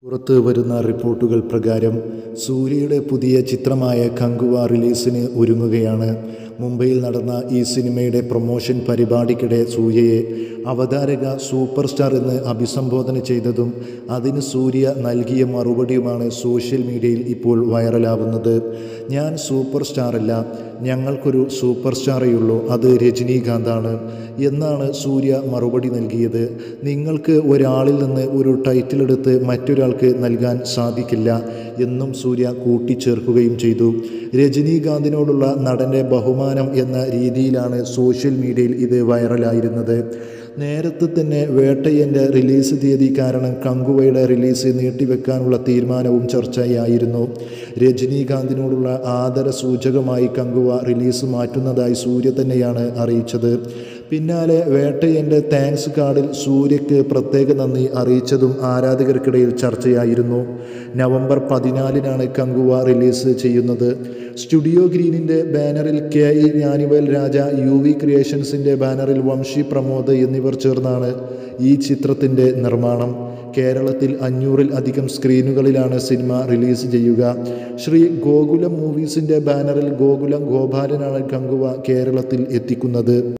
പുറത്ത് വരുന്ന റിപ്പോർട്ടുകൾ പ്രകാരം സൂര്യയുടെ പുതിയ ചിത്രമായ കങ്കുവ റിലീസിന് ഒരുങ്ങുകയാണ് മുംബൈയിൽ നടന്ന ഈ സിനിമയുടെ പ്രൊമോഷൻ പരിപാടിക്കിടെ സൂര്യയെ അവതാരക സൂപ്പർ സ്റ്റാർ എന്ന് അഭിസംബോധന ചെയ്തതും അതിന് സൂര്യ നൽകിയ മറുപടിയുമാണ് സോഷ്യൽ മീഡിയയിൽ ഇപ്പോൾ വൈറലാവുന്നത് ഞാൻ സൂപ്പർ സ്റ്റാറല്ല ഞങ്ങൾക്കൊരു സൂപ്പർ സ്റ്റാറേയുള്ളൂ അത് രജനീകാന്താണ് എന്നാണ് സൂര്യ മറുപടി നൽകിയത് നിങ്ങൾക്ക് ഒരാളിൽ നിന്ന് ഒരു ടൈറ്റിൽ എടുത്ത് മറ്റൊരാൾക്ക് നൽകാൻ സാധിക്കില്ല എന്നും സൂര്യ കൂട്ടിച്ചേർക്കുകയും ചെയ്തു രജനീകാന്തിനോടുള്ള നടൻ്റെ ബഹുമാനം എന്ന രീതിയിലാണ് സോഷ്യൽ മീഡിയയിൽ ഇത് വൈറലായിരുന്നത് നേരത്തെ തന്നെ വേട്ടയൻ്റെ റിലീസ് തീയതി കാരണം കങ്കുവയുടെ റിലീസ് നീട്ടിവെക്കാനുള്ള തീരുമാനവും ചർച്ചയായിരുന്നു രജനീകാന്തിനോടുള്ള ആദര സൂചകമായി കങ്കുവ റിലീസ് മാറ്റുന്നതായി സൂര്യ തന്നെയാണ് അറിയിച്ചത് പിന്നാലെ വേട്ടയൻ്റെ താങ്ക്സ് കാർഡിൽ സൂര്യയ്ക്ക് പ്രത്യേക നന്ദി അറിയിച്ചതും ആരാധകർക്കിടയിൽ ചർച്ചയായിരുന്നു നവംബർ പതിനാലിനാണ് കങ്കുവ റിലീസ് ചെയ്യുന്നത് സ്റ്റുഡിയോ ഗ്രീനിൻ്റെ ബാനറിൽ K E Gnanavel Raja U V ക്രിയേഷൻസിൻ്റെ ബാനറിൽ വംശി പ്രമോദ് എന്നിവർ ചേർന്നാണ് ഈ ചിത്രത്തിൻ്റെ നിർമ്മാണം കേരളത്തിൽ അഞ്ഞൂറിൽ അധികം സ്ക്രീനുകളിലാണ് സിനിമ റിലീസ് ചെയ്യുക ശ്രീ ഗോകുലം മൂവീസിൻ്റെ ബാനറിൽ ഗോകുലം ഗോപാലനാണ് കങ്കുവ കേരളത്തിൽ എത്തിക്കുന്നത്